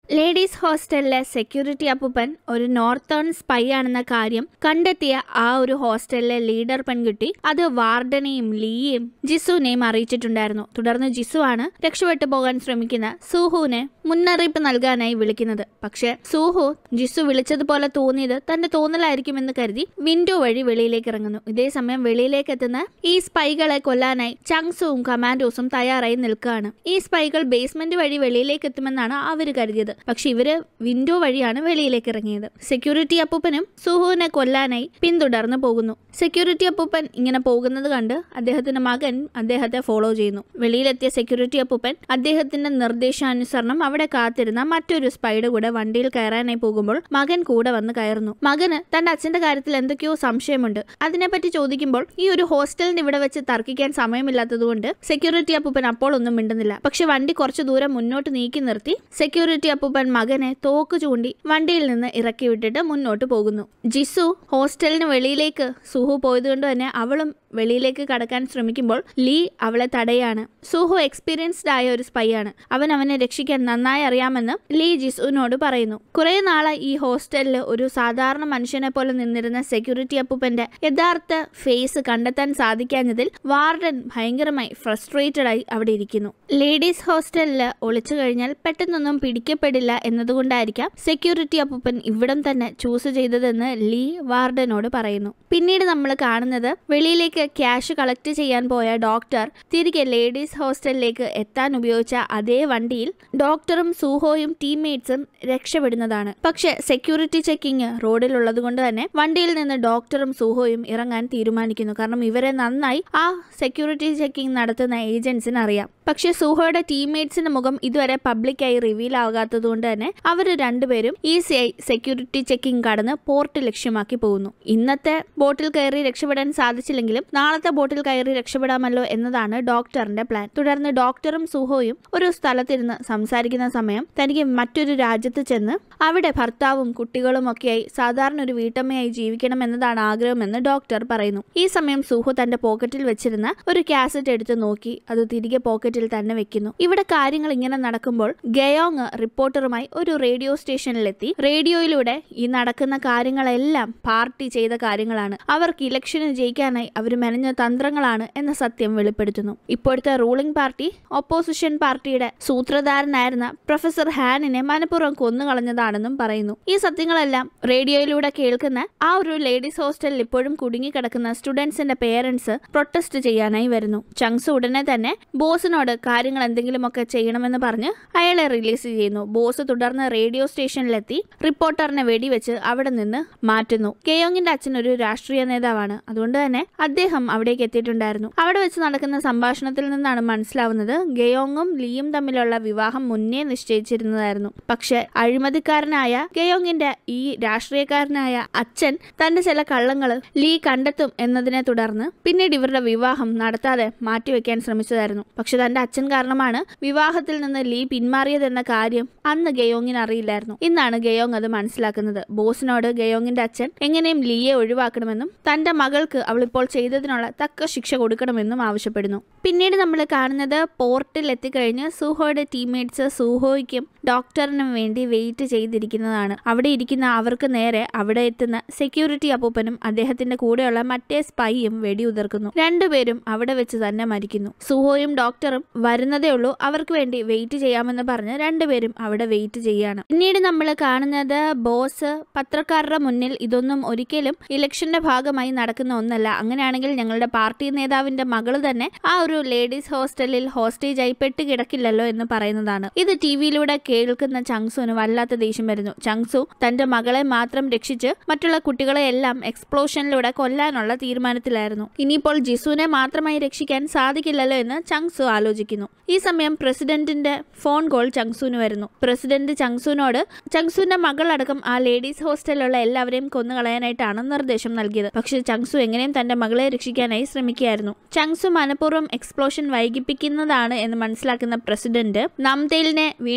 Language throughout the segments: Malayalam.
ലേഡീസ് ഹോസ്റ്റലിലെ സെക്യൂരിറ്റി അപ്പൂപ്പൻ ഒരു നോർത്തേൺ സ്പൈ ആണെന്ന കാര്യം കണ്ടെത്തിയ ആ ഒരു ഹോസ്റ്റലിലെ ലീഡർ പെൺകുട്ടി അത് വാർഡനെയും ലീയെയും ജിസുവിനെയും അറിയിച്ചിട്ടുണ്ടായിരുന്നു തുടർന്ന് ജിസു ആണ് രക്ഷപ്പെട്ടു പോകാൻ ശ്രമിക്കുന്ന സൂഹുവിനെ മുന്നറിയിപ്പ് നൽകാനായി വിളിക്കുന്നത് പക്ഷെ സൂഹു ജിസു വിളിച്ചതുപോലെ തോന്നിയത് തന്റെ തോന്നലായിരിക്കുമെന്ന് കരുതി വിൻഡോ വഴി വെളിയിലേക്ക് ഇറങ്ങുന്നു ഇതേ സമയം വെളിയിലേക്ക് എത്തുന്ന ഈ സ്പൈകളെ കൊല്ലാനായി ചങ്സുവും കമാൻഡോസും തയ്യാറായി നിൽക്കുകയാണ് ഈ സ്പൈകൾ ബേസ്മെന്റ് വഴി വെളിയിലേക്ക് എത്തുമെന്നാണ് അവര് കരുതിയത് പക്ഷെ ഇവര് വിൻഡോ വഴിയാണ് വെളിയിലേക്ക് ഇറങ്ങിയത് സെക്യൂരിറ്റി അപ്പൂപ്പനും സുഹുവിനെ കൊല്ലാനായി പിന്തുടർന്ന് പോകുന്നു സെക്യൂരിറ്റി അപ്പൂപ്പൻ ഇങ്ങനെ പോകുന്നത് കണ്ട് അദ്ദേഹത്തിന്റെ മകൻ അദ്ദേഹത്തെ ഫോളോ ചെയ്യുന്നു വെളിയിലെത്തിയ സെക്യൂരിറ്റി അപ്പൂപ്പൻ അദ്ദേഹത്തിന്റെ നിർദ്ദേശാനുസരണം അവിടെ കാത്തിരുന്ന മറ്റൊരു സ്പൈഡ് കൂടെ വണ്ടിയിൽ കയറാനായി പോകുമ്പോൾ മകൻ കൂടെ വന്ന് കയറുന്നു മകന് തന്റെ അച്ഛന്റെ കാര്യത്തിൽ എന്തൊക്കെയോ സംശയമുണ്ട് അതിനെപ്പറ്റി ചോദിക്കുമ്പോൾ ഈ ഒരു ഹോസ്റ്റലിന് ഇവിടെ വെച്ച് തർക്കിക്കാൻ സമയമില്ലാത്തതുകൊണ്ട് സെക്യൂരിറ്റി അപ്പൂപ്പൻ അപ്പോൾ ഒന്നും മിണ്ടുന്നില്ല പക്ഷെ വണ്ടി കുറച്ചു ദൂരം മുന്നോട്ട് നീക്കി നിർത്തി സെക്യൂരിറ്റി അപ്പൂപ്പൻ മകനെ തോക്ക് ചൂണ്ടി വണ്ടിയിൽ നിന്ന് ഇറക്കി വിട്ടിട്ട് മുന്നോട്ട് പോകുന്നു ജിസു ഹോസ്റ്റലിന് വെളിയിലേക്ക് സുഹു പോയതുകൊണ്ട് തന്നെ അവളും വെളിയിലേക്ക് കടക്കാൻ ശ്രമിക്കുമ്പോൾ ലീ അവളെ തടയാണ് സുഹു എക്സ്പീരിയൻസ്ഡ് ആയ ഒരു സ്പൈ ആണ് അവൻ അവനെ രക്ഷിക്കാൻ നന്നായി അറിയാമെന്ന് ലീ ജിസുവിനോട് പറയുന്നു കുറെ നാളായി ഈ ഹോസ്റ്റലിൽ ഒരു സാധാരണ മനുഷ്യനെ പോലെ നിന്നിരുന്ന സെക്യൂരിറ്റി അപ്പൂപ്പന്റെ യഥാർത്ഥ ഫേസ് കണ്ടെത്താൻ സാധിക്കാഞ്ഞതിൽ വാർഡൻ ഭയങ്കരമായി ഫ്രസ്ട്രേറ്റഡ് ആയി അവിടെ ഇരിക്കുന്നു ലേഡീസ് ഹോസ്റ്റലിൽ ഒളിച്ചു കഴിഞ്ഞാൽ പെട്ടെന്നൊന്നും പിടിക്കപ്പെടില്ല എന്നതുകൊണ്ടായിരിക്കാം സെക്യൂരിറ്റി അപ്പൂപ്പൻ ഇവിടം തന്നെ ചൂസ് ചെയ്തതെന്ന് ലീ വാർഡനോട് പറയുന്നു പിന്നീട് നമ്മൾ കാണുന്നത് വെളിയിലേക്ക് ക്യാഷ് കളക്ട് ചെയ്യാൻ പോയ ഡോക്ടർ തിരികെ ലേഡീസ് ഹോസ്റ്റലിലേക്ക് എത്താൻ ഉപയോഗിച്ച അതേ വണ്ടിയിൽ ഡോക്ടറും സൂഹോയും ടീംമേറ്റ്സും രക്ഷപ്പെടുന്നതാണ് പക്ഷെ സെക്യൂരിറ്റി ചെക്കിംഗ് റോഡിലുള്ളത് കൊണ്ട് തന്നെ വണ്ടിയിൽ നിന്ന് ഡോക്ടറും സൂഹോയും ഇറങ്ങാൻ തീരുമാനിക്കുന്നു കാരണം ഇവരെ നന്നായി ആ സെക്യൂരിറ്റി ചെക്കിംഗ് നടത്തുന്ന ഏജൻസിന് അറിയാം പക്ഷെ സൂഹോയുടെ ടീംമേറ്റ്സിന്റെ മുഖം ഇതുവരെ പബ്ലിക്കായി റിവീൽ ആകാത്തത് കൊണ്ട് തന്നെ അവർ രണ്ടുപേരും ഈസിയായി സെക്യൂരിറ്റി ചെക്കിംഗ് കടന്ന് പോർട്ട് ലക്ഷ്യമാക്കി പോകുന്നു ഇന്നത്തെ ബോട്ടിൽ കയറി രക്ഷപ്പെടാൻ സാധിച്ചില്ലെങ്കിലും നാളത്തെ ബോട്ടിൽ കയറി രക്ഷപ്പെടാമല്ലോ എന്നതാണ് ഡോക്ടറിന്റെ പ്ലാൻ തുടർന്ന് ഡോക്ടറും സുഹോയും ഒരു സ്ഥലത്തിരുന്ന് സംസാരിക്കുന്ന സമയം തനിക്ക് മറ്റൊരു രാജ്യത്ത് ചെന്ന് അവിടെ ഭർത്താവും കുട്ടികളും ഒക്കെയായി സാധാരണ ഒരു വീട്ടമ്മയായി ജീവിക്കണം എന്നതാണ് ആഗ്രഹമെന്ന് ഡോക്ടർ പറയുന്നു ഈ സമയം സുഹു തന്റെ പോക്കറ്റിൽ വെച്ചിരുന്ന ഒരു കാസറ്റ് എടുത്ത് നോക്കി അത് തിരികെ പോക്കറ്റിൽ തന്നെ വെക്കുന്നു ഇവിടെ കാര്യങ്ങൾ ഇങ്ങനെ നടക്കുമ്പോൾ ഗയോങ് റിപ്പോർട്ടറുമായി ഒരു റേഡിയോ സ്റ്റേഷനിലെത്തി റേഡിയോയിലൂടെ ഈ നടക്കുന്ന കാര്യങ്ങളെല്ലാം പാർട്ടി ചെയ്ത കാര്യങ്ങളാണ് അവർക്ക് ഇലക്ഷന് ജയിക്കാനായി അവർ മെനഞ്ഞ തന്ത്രങ്ങളാണ് എന്ന സത്യം വെളിപ്പെടുത്തുന്നു ഇപ്പോഴത്തെ റൂളിംഗ് പാർട്ടി ഓപ്പോസിഷൻ പാർട്ടിയുടെ സൂത്രധാരനായിരുന്ന പ്രൊഫസർ ഹാനിനെ മനഃപൂർവ്വം കൊന്നുകളഞ്ഞതാണെന്നും പറയുന്നു ഈ സത്യങ്ങളെല്ലാം റേഡിയോയിലൂടെ കേൾക്കുന്ന ആ ഒരു ലേഡീസ് ഹോസ്റ്റലിൽ ഇപ്പോഴും കുടുങ്ങിക്കിടക്കുന്ന സ്റ്റുഡൻസിന്റെ പേരൻസ് പ്രൊട്ടസ്റ്റ് ചെയ്യാനായി വരുന്നു ചങ്സ് ഉടനെ തന്നെ ബോസിനോട് കാര്യങ്ങൾ എന്തെങ്കിലുമൊക്കെ ചെയ്യണമെന്ന് പറഞ്ഞ് അയാളെ റിലീസ് ചെയ്യുന്നു ബോസ് തുടർന്ന് റേഡിയോ സ്റ്റേഷനിലെത്തി റിപ്പോർട്ടറിനെ വെടിവെച്ച് അവിടെ നിന്ന് മാറ്റുന്നു കെയോങ്ങിന്റെ അച്ഛൻ ഒരു രാഷ്ട്രീയ നേതാവാണ് അതുകൊണ്ട് തന്നെ അദ്ദേഹം അവിടേക്ക് എത്തിയിട്ടുണ്ടായിരുന്നു അവിടെ വെച്ച് നടക്കുന്ന സംഭാഷണത്തിൽ നിന്നാണ് മനസ്സിലാവുന്നത് ഗയോങ്ങും ലീയും തമ്മിലുള്ള വിവാഹം മുന്നേ നിശ്ചയിച്ചിരുന്നതായിരുന്നു പക്ഷെ അഴിമതിക്കാരനായ ഗയോങ്ങിന്റെ ഈ രാഷ്ട്രീയക്കാരനായ അച്ഛൻ തന്റെ ചില കള്ളങ്ങൾ ലീ കണ്ടെത്തും എന്നതിനെ തുടർന്ന് പിന്നീട് ഇവരുടെ വിവാഹം നടത്താതെ മാറ്റിവെക്കാൻ ശ്രമിച്ചതായിരുന്നു പക്ഷെ തന്റെ അച്ഛൻ കാരണമാണ് വിവാഹത്തിൽ നിന്ന് ലീ പിന്മാറിയതെന്ന കാര്യം അന്ന് ഗയോങ്ങിന് അറിയില്ലായിരുന്നു ഇന്നാണ് ഗയോങ് അത് മനസ്സിലാക്കുന്നത് ബോസിനോട് ഗയോങ്ങിന്റെ അച്ഛൻ എങ്ങനെയും ലീയെ ഒഴിവാക്കണമെന്നും തന്റെ മകൾക്ക് അവളിപ്പോൾ ചെയ്തതിനുള്ള തക്ക ശിക്ഷ കൊടുക്കണമെന്നും ആവശ്യപ്പെടുന്നു പിന്നീട് നമ്മൾ കാണുന്നത് പോർട്ടിൽ എത്തിക്കഴിഞ്ഞ് സൂഹോയുടെ ടീംമേറ്റ്സ് സൂഹോയ്ക്കും ഡോക്ടറിനും വേണ്ടി വെയിറ്റ് ചെയ്തിരിക്കുന്നതാണ് അവിടെ ഇരിക്കുന്ന അവർക്ക് നേരെ അവിടെ എത്തുന്ന സെക്യൂരിറ്റി അപ്പൂപ്പനും അദ്ദേഹത്തിന്റെ കൂടെയുള്ള മറ്റേ സ്പൈയും വെടിയുതിർക്കുന്നു രണ്ടുപേരും അവിടെ വെച്ച് തന്നെ മരിക്കുന്നു സുഹോയും ഡോക്ടറും വരുന്നതേ ഉള്ളൂ അവർക്ക് വേണ്ടി വെയിറ്റ് ചെയ്യാമെന്ന് പറഞ്ഞ് രണ്ടുപേരും അവിടെ വെയിറ്റ് ചെയ്യാണ് പിന്നീട് നമ്മൾ കാണുന്നത് ബോസ് പത്രക്കാരുടെ മുന്നിൽ ഇതൊന്നും ഒരിക്കലും ഇലക്ഷന്റെ ഭാഗമായി നടക്കുന്ന ഒന്നല്ല അങ്ങനെയാണെങ്കിൽ ഞങ്ങളുടെ പാർട്ടി നേതാവിന്റെ മകള് തന്നെ ആ ഒരു ലേഡീസ് ഹോസ്റ്റലിൽ ഹോസ്റ്റേജ് ആയി പെട്ട് കിടക്കില്ലല്ലോ എന്ന് പറയുന്നതാണ് ഇത് ടി വിയിലൂടെ കേൾക്കുന്ന ചങ്സുവിന് വല്ലാത്ത ദേഷ്യം വരുന്നു ചങ്സു തന്റെ മകളെ മാത്രം രക്ഷിച്ച് മറ്റുള്ള കുട്ടികളെ എല്ലാം എക്സ്പ്ലോഷനിലൂടെ കൊല്ലാനുള്ള തീരുമാനത്തിലായിരുന്നു ഇനിയിപ്പോൾ ജിസുവിനെ മാത്രമായി രക്ഷിക്കാൻ സാധിക്കില്ലല്ലോ എന്ന് ചങ്സു ആലോചിക്കുന്നു ഈ സമയം പ്രസിഡന്റിന്റെ ഫോൺ കോൾ ചങ്സുവിന് വരുന്നു പ്രസിഡന്റ് ചങ്സുവിനോട് ചങ്സുവിന്റെ മകളടക്കം ആ ലേഡീസ് ഹോസ്റ്റലിലുള്ള എല്ലാവരെയും കൊന്നുകളയാനായിട്ടാണ് നിർദ്ദേശം നൽകിയത് പക്ഷെ ചങ്സു എങ്ങനെയും തന്റെ മകളെ രക്ഷിക്കാനായി ശ്രമിക്കുകയായിരുന്നു ചങ്സു മനഃപൂർവ്വം എക്സ്പ്ലോഷൻ വൈകിപ്പിക്കുന്നതാണ് എന്ന് മനസ്സിലാക്കുന്ന പ്രസിഡന്റ് നംതേലിനെ വീണ്ടും അതിൽ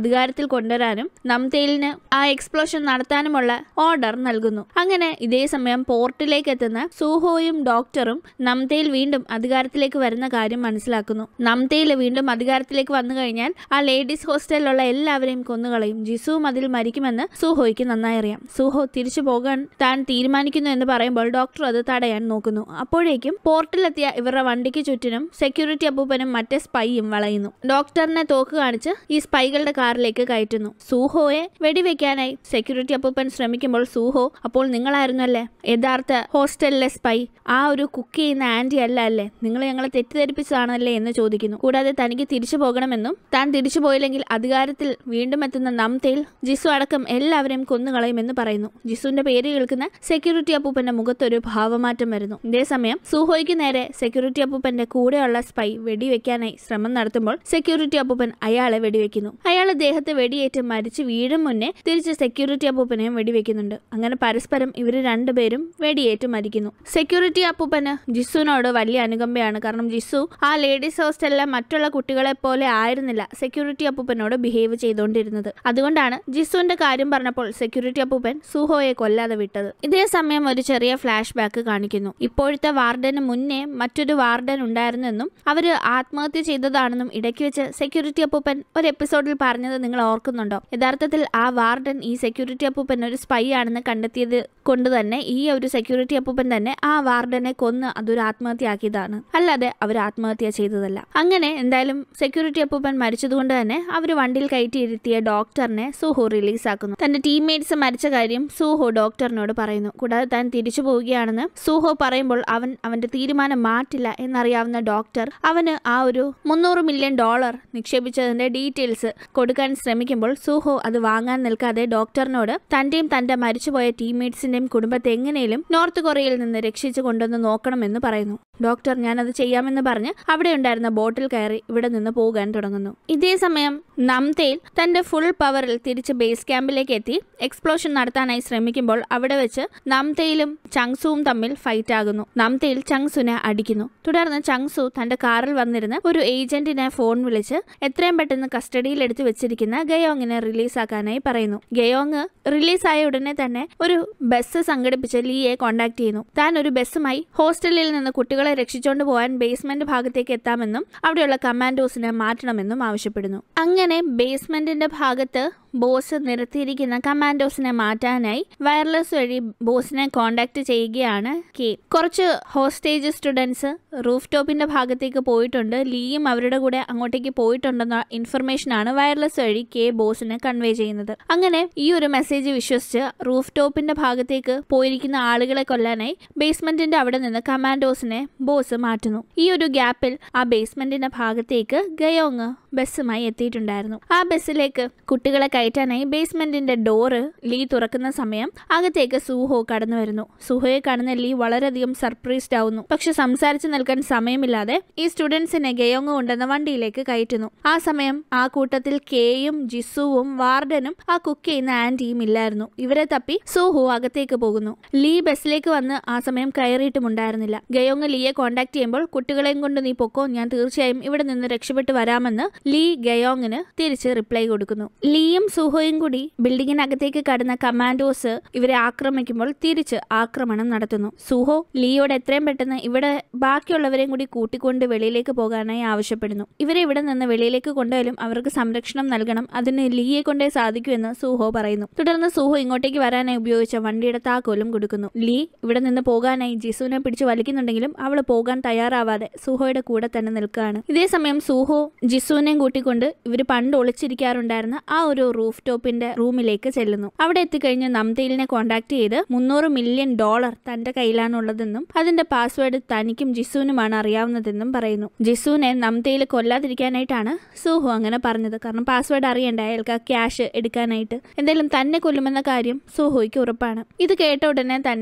അധികാരത്തിൽ കൊണ്ടുവരാനും നംതേലിന് ആ എക്സ്പ്ലോഷൻ നടത്താനുമുള്ള ഓർഡർ നൽകുന്നു അങ്ങനെ ഇതേ സമയം പോർട്ടിലേക്ക് എത്തുന്ന സൂഹോയും ഡോക്ടറും നംതേൽ വീണ്ടും അധികാരത്തിലേക്ക് വരുന്ന കാര്യം മനസ്സിലാക്കുന്നു നംതേൽ വീണ്ടും അധികാരത്തിലേക്ക് വന്നു കഴിഞ്ഞാൽ ആ ലേഡീസ് ഹോസ്റ്റലിലുള്ള എല്ലാവരെയും കൊന്നുകളയും ജിസുവും അതിൽ മരിക്കുമെന്ന് സൂഹോയ്ക്ക് നന്നായി അറിയാം സൂഹോ തിരിച്ചു പോകാൻ താൻ തീരുമാനിക്കുന്നു എന്ന് പറയുമ്പോൾ ഡോക്ടർ അത് തടയാൻ നോക്കുന്നു അപ്പോഴേക്കും പോർട്ടിലെത്തിയ ഇവരുടെ വണ്ടിക്ക് ചുറ്റിനും സെക്യൂരിറ്റി അപ്പൂപ്പനും മറ്റേ സ്പൈയും വളയുന്നു ഡോക്ടറിനെ തോക്ക് കാണിച്ച് ഈ സ്പൈകളുടെ കാറിലേക്ക് കയറ്റുന്നു സൂഹോയെ വെടിവെക്കാനായി സെക്യൂരിറ്റി അപ്പൂപ്പൻ ശ്രമിക്കുമ്പോൾ സൂഹോ അപ്പോൾ നിങ്ങളായിരുന്നല്ലേ യഥാർത്ഥ ഹോസ്റ്റലിലെ സ്പൈ ആ ഒരു കുക്ക് ചെയ്യുന്ന ആന്റി അല്ല അല്ലേ നിങ്ങൾ ഞങ്ങളെ തെറ്റിദ്ധരിപ്പിച്ചതാണല്ലേ എന്ന് ചോദിക്കുന്നു കൂടാതെ തനിക്ക് തിരിച്ചു പോകണമെന്നും താൻ തിരിച്ചു പോയില്ലെങ്കിൽ അധികാരത്തിൽ വീണ്ടും എത്തുന്ന നംതേൽ ജിസു അടക്കം എല്ലാവരെയും കൊന്നുകളയുമെന്ന് പറയുന്നു ജിസുവിന്റെ പേര് കേൾക്കുന്ന സെക്യൂരിറ്റി അപ്പൂപ്പന്റെ മുഖത്തൊരു ഭാവമാറ്റം വരുന്നു ഇതേസമയം സൂഹോയ്ക്ക് നേരെ സെക്യൂരിറ്റി അപ്പൂപ്പന്റെ കൂടെയുള്ള സ്പൈ വെടിവെക്കാനായി ശ്രമം നടത്തുമ്പോൾ സെക്യൂരിറ്റി അപ്പൂപ്പൻ അയാളെ വെടിവെക്കുന്നു അയാൾ ദേഹത്തെ വെടിയേറ്റ് മരിച്ചു വീഴും മുന്നേ തിരിച്ച് സെക്യൂരിറ്റി അപ്പൂപ്പനെയും വെടിവെക്കുന്നുണ്ട് അങ്ങനെ പരസ്പരം ഇവര് രണ്ടുപേരും വെടിയേറ്റ് മരിക്കുന്നു സെക്യൂരിറ്റി അപ്പൂപ്പന് ജിസുവിനോട് വലിയ അനുകമ്പയാണ് കാരണം ജിസു ആ ലേഡീസ് ഹോസ്റ്റലിലെ മറ്റുള്ള കുട്ടികളെ പോലെ ആയിരുന്നില്ല സെക്യൂരിറ്റി അപ്പൂപ്പനോട് ബിഹേവ് ചെയ്തുകൊണ്ടിരുന്നത് അതുകൊണ്ടാണ് ജിസുവിന്റെ കാര്യം പറഞ്ഞപ്പോൾ സെക്യൂരിറ്റി അപ്പൂപ്പൻ സുഹോയെ കൊല്ലാതെ വിട്ടത് ഇതേ സമയം ഒരു ചെറിയ ഫ്ലാഷ് ബാക്ക് കാണിക്കുന്നു ഇപ്പോഴത്തെ വാർഡന് മുന്നേ മറ്റൊരു വാർഡൻ ഉണ്ടായിരുന്നെന്നും അവര് ആത്മഹത്യ ചെയ്തതാണെന്നും ഇടയ്ക്ക് വെച്ച് സെക്യൂരിറ്റി അപ്പൂപ്പൻ ഒരു എപ്പിസോഡിൽ പറഞ്ഞത് നിങ്ങൾ ഓർക്കുന്നുണ്ടോ യഥാർത്ഥത്തിൽ ആ വാർഡൻ ഈ സെക്യൂരിറ്റി അപ്പൂപ്പൻ ഒരു സ്പൈ ആണെന്ന് കണ്ടെത്തിയത് കൊണ്ട് തന്നെ ഈ ഒരു സെക്യൂരിറ്റി അപ്പൂപ്പൻ തന്നെ ആ വാർഡനെ കൊന്ന് അതൊരു ആത്മഹത്യയാക്കിയതാണ് അല്ലാതെ അവർ ആത്മഹത്യ ചെയ്തതല്ല അങ്ങനെ എന്തായാലും സെക്യൂരിറ്റി അപ്പൂപ്പൻ മരിച്ചതുകൊണ്ട് തന്നെ അവർ വണ്ടിയിൽ കയറ്റിയിരുത്തിയ ഡോക്ടറിനെ സുഹു റിലീസാക്കുന്നു തന്റെ ടീംമേറ്റ്സ് മരിച്ച കാര്യം സുഹോ ഡോക്ടറിനോട് പറയുന്നു കൂടാതെ താൻ തിരിച്ചു പോവുകയാണെന്ന് സുഹോ പറയുമ്പോൾ അവൻ അവന്റെ തീരുമാനം മാറ്റില്ല എന്നറിയാവുന്ന ഡോക്ടർ അവന് ആ ഒരു മുന്നൂറ് മില്യൺ ഡോളർ നിക്ഷേപിച്ചതിന്റെ ഡീറ്റെയിൽസ് കൊടുക്കാൻ ശ്രമിക്കുമ്പോൾ സുഹോ അത് വാങ്ങാൻ നിൽക്കാതെ ഡോക്ടറിനോട് തന്റെയും തന്റെ മരിച്ചുപോയ ടീംമേറ്റ്സിന്റെയും കുടുംബത്തെ എങ്ങനെയും നോർത്ത് കൊറിയയിൽ നിന്ന് രക്ഷിച്ചു കൊണ്ടുവന്ന് നോക്കണമെന്ന് പറയുന്നു ഡോക്ടർ ഞാനത് ചെയ്യാമെന്ന് പറഞ്ഞ് അവിടെ ഉണ്ടായിരുന്ന ബോട്ടിൽ കയറി ഇവിടെ നിന്ന് പോകാൻ തുടങ്ങുന്നു ഇതേ സമയം നംതേൽ തന്റെ ഫുൾ പവറിൽ തിരിച്ച് ബേസ് ക്യാമ്പിലേക്ക് എത്തി എക്സ്പ്ലോഷൻ നടത്താനായി ശ്രമിക്കുമ്പോൾ അവിടെ വെച്ച് നംതേലും ചങ്സുവും തമ്മിൽ ഫൈറ്റ് ആകുന്നു നംതേൽ ചങ്സുനെ അടിക്കുന്നു തുടർന്ന് ചങ്സു തന്റെ കാറിൽ വന്നിരുന്ന് ഒരു ഏജന്റിനെ ഫോൺ വിളിച്ച് എത്രയും പെട്ടെന്ന് കസ്റ്റഡിയിൽ എടുത്തു വെച്ചിരിക്കുന്ന ഗയോങ്ങിനെ റിലീസാക്കാനായി പറയുന്നു ഗയോങ് റിലീസായ ഉടനെ തന്നെ ഒരു ബസ് സംഘടിപ്പിച്ച് ലീയെ കോണ്ടാക്ട് ചെയ്യുന്നു താൻ ഒരു ബസ്സുമായി ഹോസ്റ്റലിൽ നിന്ന് കുട്ടികളെ രക്ഷിച്ചുകൊണ്ട് പോകാൻ ബേസ്മെന്റ് ഭാഗത്തേക്ക് എത്താമെന്നും അവിടെയുള്ള കമാൻഡോസിനെ മാറ്റണമെന്നും ആവശ്യപ്പെടുന്നു അങ്ങനെ ബേസ്മെന്റിന്റെ ഭാഗത്ത് ബോസ് നിർത്തിയിരിക്കുന്ന കമാൻഡോസിനെ മാറ്റാനായി വയർലെസ് വഴി ബോസിനെ കോണ്ടാക്ട് ചെയ്യുകയാണ് കെ കുറച്ച് ഹോസ്റ്റേജ് സ്റ്റുഡൻസ് റൂഫ് ടോപ്പിന്റെ ഭാഗത്തേക്ക് പോയിട്ടുണ്ട് ലീയും അവരുടെ കൂടെ അങ്ങോട്ടേക്ക് പോയിട്ടുണ്ടെന്ന ഇൻഫർമേഷനാണ് വയർലെസ് വഴി കെ ബോസിന് കൺവേ ചെയ്യുന്നത് അങ്ങനെ ഈ ഒരു മെസ്സേജ് വിശ്വസിച്ച് റൂഫ് ടോപ്പിന്റെ ഭാഗത്തേക്ക് പോയിരിക്കുന്ന ആളുകളെ കൊല്ലാനായി ബേസ്മെന്റിന്റെ അവിടെ നിന്ന് കമാൻഡോസിനെ ബോസ് മാറ്റുന്നു ഈ ഒരു ഗ്യാപ്പിൽ ആ ബേസ്മെന്റിന്റെ ഭാഗത്തേക്ക് ഗയോങ് ബസ്സുമായി എത്തിയിട്ടുണ്ടായിരുന്നു ആ ബസ്സിലേക്ക് കുട്ടികളെ കയറ്റാനായി ബേസ്മെന്റിന്റെ ഡോറ് ലീ തുറക്കുന്ന സമയം അകത്തേക്ക് സൂഹോ കടന്നു വരുന്നു സൂഹോയെ കാണുന്ന ലീ വളരെയധികം സർപ്രൈസ്ഡ് ആവുന്നു പക്ഷെ സംസാരിച്ചു നിൽക്കാൻ സമയമില്ലാതെ ഈ സ്റ്റുഡൻസിനെ ഗയോങ് കൊണ്ടുവന്ന വണ്ടിയിലേക്ക് കയറ്റുന്നു ആ സമയം ആ കൂട്ടത്തിൽ കെയും ജിസുവും വാർഡനും ആ കുക്ക് ചെയ്യുന്ന ആന്റിയും ഇല്ലായിരുന്നു ഇവരെ തപ്പി സൂഹു അകത്തേക്ക് പോകുന്നു ലീ ബസ്സിലേക്ക് വന്ന് ആ സമയം കയറിയിട്ടുമുണ്ടായിരുന്നില്ല ഗയോങ് ലീയെ കോണ്ടാക്ട് ചെയ്യുമ്പോൾ കുട്ടികളെയും കൊണ്ട് നീ പൊക്കോ ഞാൻ തീർച്ചയായും ഇവിടെ നിന്ന് രക്ഷപ്പെട്ടു വരാമെന്ന് ലീ ഗയോങ്ങിന് തിരിച്ച് റിപ്ലൈ കൊടുക്കുന്നു ലീയും സുഹോയും കൂടി ബിൽഡിങ്ങിനകത്തേക്ക് കടന്ന കമാൻഡോസ് ഇവരെ ആക്രമിക്കുമ്പോൾ തിരിച്ച് ആക്രമണം നടത്തുന്നു സുഹോ ലീയോട് എത്രയും പെട്ടെന്ന് ഇവിടെ ബാക്കിയുള്ളവരെയും കൂടി കൂട്ടിക്കൊണ്ട് വെളിയിലേക്ക് പോകാനായി ആവശ്യപ്പെടുന്നു ഇവരെ ഇവിടെ നിന്ന് വെളിയിലേക്ക് കൊണ്ടുപോയാലും അവർക്ക് സംരക്ഷണം നൽകണം അതിന് ലീയെ കൊണ്ടേ സാധിക്കൂ എന്ന് സുഹോ പറയുന്നു തുടർന്ന് സുഹോ ഇങ്ങോട്ടേക്ക് വരാനായി ഉപയോഗിച്ച വണ്ടിയുടെ താക്കോലും കൊടുക്കുന്നു ലീ ഇവിടെ നിന്ന് പോകാനായി ജിസുവിനെ പിടിച്ചു വലിക്കുന്നുണ്ടെങ്കിലും അവൾ പോകാൻ തയ്യാറാവാതെ സുഹോയുടെ കൂടെ തന്നെ നിൽക്കുകയാണ് ഇതേസമയം സുഹോ ജിസുവിനെയും കൂട്ടിക്കൊണ്ട് ഇവർ പണ്ട് ഒളിച്ചിരിക്കാറുണ്ടായിരുന്ന ആ ഒരു റൂഫ് ടോപ്പിന്റെ റൂമിലേക്ക് ചെല്ലുന്നു അവിടെ എത്തിക്കഴിഞ്ഞ് നംതയിലിനെ കോണ്ടാക്ട് ചെയ്ത് മുന്നൂറ് മില്യൺ ഡോളർ തന്റെ കയ്യിലാണുള്ളതെന്നും അതിന്റെ പാസ്വേഡ് തനിക്കും ജിസുവിനുമാണ് അറിയാവുന്നതെന്നും പറയുന്നു ജിസുവിനെ നംതയിൽ കൊല്ലാതിരിക്കാനായിട്ടാണ് സുഹു അങ്ങനെ പറഞ്ഞത് കാരണം പാസ്വേഡ് അറിയണ്ട അയാൾക്ക് ആ ക്യാഷ് എടുക്കാനായിട്ട് എന്തായാലും തന്നെ കൊല്ലുമെന്ന കാര്യം സുഹോയ്ക്ക് ഉറപ്പാണ് ഇത് കേട്ട ഉടനെ തന്നെ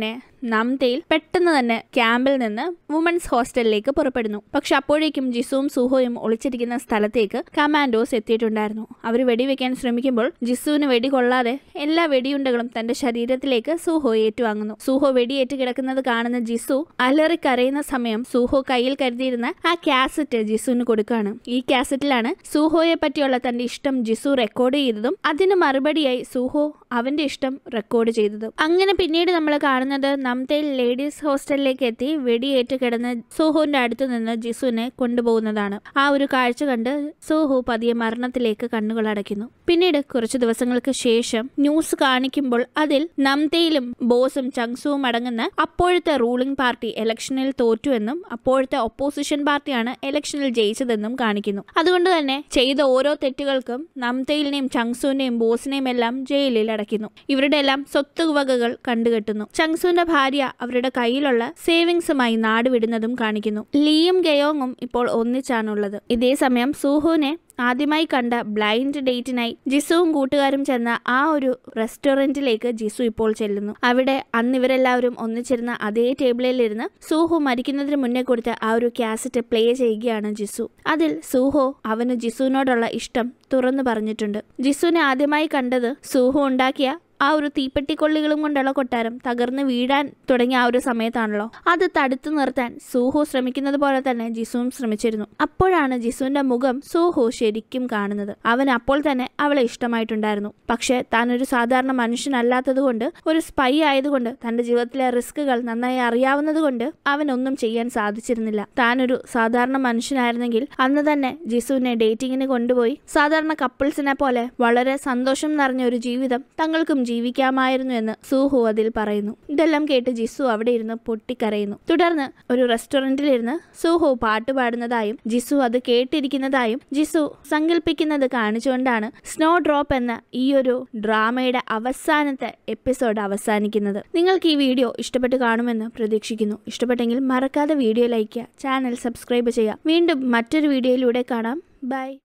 നംതയിൽ പെട്ടെന്ന് തന്നെ ക്യാമ്പിൽ നിന്ന് വുമൻസ് ഹോസ്റ്റലിലേക്ക് പുറപ്പെടുന്നു പക്ഷെ അപ്പോഴേക്കും ജിസുവും സുഹോയും ഒളിച്ചിരിക്കുന്ന സ്ഥലത്തേക്ക് കമാൻഡോസ് എത്തിയിട്ടുണ്ടായിരുന്നു അവർ വെടിവെക്കാൻ ശ്രമിക്കുമ്പോൾ ജിസുവിന് വെടി കൊള്ളാതെ എല്ലാ വെടിയുണ്ടകളും തന്റെ ശരീരത്തിലേക്ക് സുഹോ ഏറ്റുവാങ്ങുന്നു സുഹോ വെടിയേറ്റ് കിടക്കുന്നത് കാണുന്ന ജിസു അലറിക്കരയുന്ന സമയം സുഹോ കയ്യിൽ കരുതിയിരുന്ന ആ കാസറ്റ് ജിസുവിന് കൊടുക്കുകയാണ് ഈ കാസറ്റിലാണ് സുഹോയെ പറ്റിയുള്ള തന്റെ ഇഷ്ടം ജിസു റെക്കോർഡ് ചെയ്തതും അതിന് മറുപടിയായി സുഹോ അവന്റെ ഇഷ്ടം റെക്കോർഡ് ചെയ്തതും അങ്ങനെ പിന്നീട് നമ്മൾ കാണുന്നത് നംതയിൽ ലേഡീസ് ഹോസ്റ്റലിലേക്ക് എത്തി വെടിയേറ്റ് കിടന്ന സുഹോന്റെ അടുത്ത് നിന്ന് ജിസുവിനെ കൊണ്ടുപോകുന്നതാണ് ആ ഒരു കാഴ്ച കണ്ട് സുഹു പതിയെ മരണത്തിലേക്ക് കണ്ണുകൾ അടയ്ക്കുന്നു പിന്നീട് കുറച്ചു ദിവസങ്ങൾക്ക് ശേഷം ന്യൂസ് കാണിക്കുമ്പോൾ അതിൽ നംതയിലും ബോസും ചങ്സുവും അടങ്ങുന്ന അപ്പോഴത്തെ റൂളിംഗ് പാർട്ടി ഇലക്ഷനിൽ തോറ്റുവെന്നും അപ്പോഴത്തെ ഒപ്പോസിഷൻ പാർട്ടിയാണ് ഇലക്ഷനിൽ ജയിച്ചതെന്നും കാണിക്കുന്നു അതുകൊണ്ട് തന്നെ ചെയ്ത ഓരോ തെറ്റുകൾക്കും നംതയിലിനെയും ചങ്സുവിനെയും ബോസിനെയും എല്ലാം ജയിലിൽ അടയ്ക്കുന്നു ഇവരുടെ എല്ലാം സ്വത്തുവകകൾ കണ്ടുകെട്ടുന്നു ചങ്സുവിന്റെ ഭാര്യ അവരുടെ കയ്യിലുള്ള സേവിങ്സുമായി നാട് വിടുന്നതും കാണിക്കുന്നു ലീയും ഗയോങ്ങും ഇപ്പോൾ ഒന്നിച്ചാണുള്ളത് ഇതേസമയം സൂഹുവിനെ ആദ്യമായി കണ്ട ബ്ലൈൻഡ് ഡേറ്റിനായി ജിസുവും കൂട്ടുകാരും ചെന്ന ആ ഒരു റെസ്റ്റോറന്റിലേക്ക് ജിസു ഇപ്പോൾ ചെല്ലുന്നു അവിടെ അന്ന് ഇവരെല്ലാവരും ഒന്നിച്ചിരുന്ന അതേ ടേബിളിലിരുന്ന് സൂഹു മരിക്കുന്നതിന് മുന്നേ കൊടുത്ത ആ ഒരു കാസറ്റ് പ്ലേ ചെയ്യുകയാണ് ജിസു അതിൽ സൂഹോ അവന് ജിസുവിനോടുള്ള ഇഷ്ടം തുറന്നു പറഞ്ഞിട്ടുണ്ട് ജിസുവിനെ ആദ്യമായി കണ്ടത് സൂഹു ഉണ്ടാക്കിയ ആ ഒരു തീപ്പെട്ടിക്കൊള്ളികളും കൊണ്ടുള്ള കൊട്ടാരം തകർന്ന് വീഴാൻ തുടങ്ങിയ ആ ഒരു സമയത്താണല്ലോ അത് തടുത്തു നിർത്താൻ സൂഹു ശ്രമിക്കുന്നത് പോലെ തന്നെ ജിസുവും ശ്രമിച്ചിരുന്നു അപ്പോഴാണ് ജിസുവിന്റെ മുഖം സൂഹു ശരിക്കും കാണുന്നത് അവൻ അപ്പോൾ തന്നെ അവളെ ഇഷ്ടമായിട്ടുണ്ടായിരുന്നു പക്ഷെ താൻ ഒരു സാധാരണ മനുഷ്യനല്ലാത്തതുകൊണ്ട് ഒരു സ്പൈ ആയതുകൊണ്ട് തന്റെ ജീവിതത്തിലെ റിസ്കുകൾ നന്നായി അറിയാവുന്നതുകൊണ്ട് അവനൊന്നും ചെയ്യാൻ സാധിച്ചിരുന്നില്ല താനൊരു സാധാരണ മനുഷ്യനായിരുന്നെങ്കിൽ അന്ന് തന്നെ ജിസുവിനെ ഡേറ്റിങ്ങിന് കൊണ്ടുപോയി സാധാരണ കപ്പിൾസിനെ പോലെ വളരെ സന്തോഷം നിറഞ്ഞ ഒരു ജീവിതം തങ്ങൾക്കും ജീവിക്കാമായിരുന്നു എന്ന് സൂഹു അതിൽ പറയുന്നു ഇതെല്ലാം കേട്ട് ജിസു അവിടെ ഇരുന്ന് പൊട്ടിക്കരയുന്നു തുടർന്ന് ഒരു റെസ്റ്റോറന്റിലിരുന്ന് സൂഹു പാട്ട് പാടുന്നതായും ജിസു അത് കേട്ടിരിക്കുന്നതായും ജിസു സങ്കല്പിക്കുന്നത് കാണിച്ചുകൊണ്ടാണ് സ്നോ ഡ്രോപ്പ് എന്ന ഈ ഒരു ഡ്രാമയുടെ അവസാനത്തെ എപ്പിസോഡ് അവസാനിക്കുന്നത് നിങ്ങൾക്ക് ഈ വീഡിയോ ഇഷ്ടപ്പെട്ട് കാണുമെന്ന് പ്രതീക്ഷിക്കുന്നു ഇഷ്ടപ്പെട്ടെങ്കിൽ മറക്കാതെ വീഡിയോ ലൈക്ക് ചെയ്യുക ചാനൽ സബ്സ്ക്രൈബ് ചെയ്യുക വീണ്ടും മറ്റൊരു വീഡിയോയിലൂടെ കാണാം ബൈ